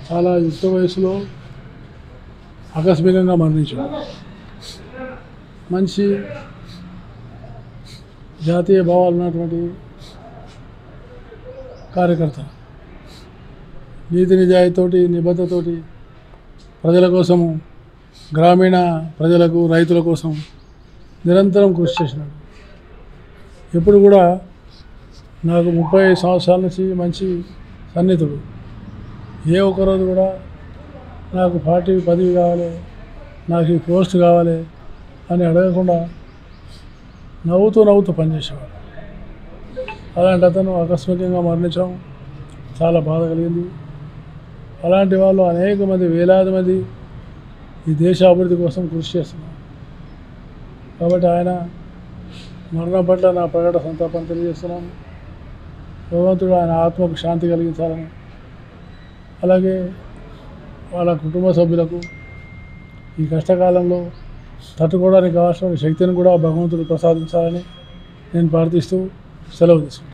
చాలా యుక్త వయసులో ఆకస్మికంగా మరణించాడు మంచి జాతీయ భావాలు ఉన్నటువంటి కార్యకర్త నీతి నిజాయితీతోటి నిబద్ధతోటి ప్రజల కోసము గ్రామీణ ప్రజలకు రైతుల కోసం నిరంతరం కృషి చేసినాడు ఎప్పుడు కూడా నాకు ముప్పై సంవత్సరాల నుంచి మంచి సన్నిహితుడు ఏ ఒక్కరోజు కూడా నాకు పార్టీ పదవి కావాలి నాకు ఈ పోస్ట్ కావాలి అని అడగకుండా నవ్వుతూ నవ్వుతూ పనిచేసేవాడు అలాంటి అతను ఆకస్మికంగా మరణించడం చాలా బాధ కలిగింది అలాంటి వాళ్ళు అనేక మంది వేలాది మంది ఈ దేశ అభివృద్ధి కోసం కృషి చేస్తున్నారు కాబట్టి ఆయన మరణం పట్ల నా ప్రకట సంతాపం తెలియజేస్తున్నాను భగవంతుడు ఆయన ఆత్మకు శాంతి కలిగించాలని అలాగే వాళ్ళ కుటుంబ సభ్యులకు ఈ కష్టకాలంలో తట్టుకోవడానికి కావాల్సిన శక్తిని కూడా భగవంతుడు ప్రసాదించాలని నేను ప్రార్థిస్తూ సెలవు తీసుకుంటాను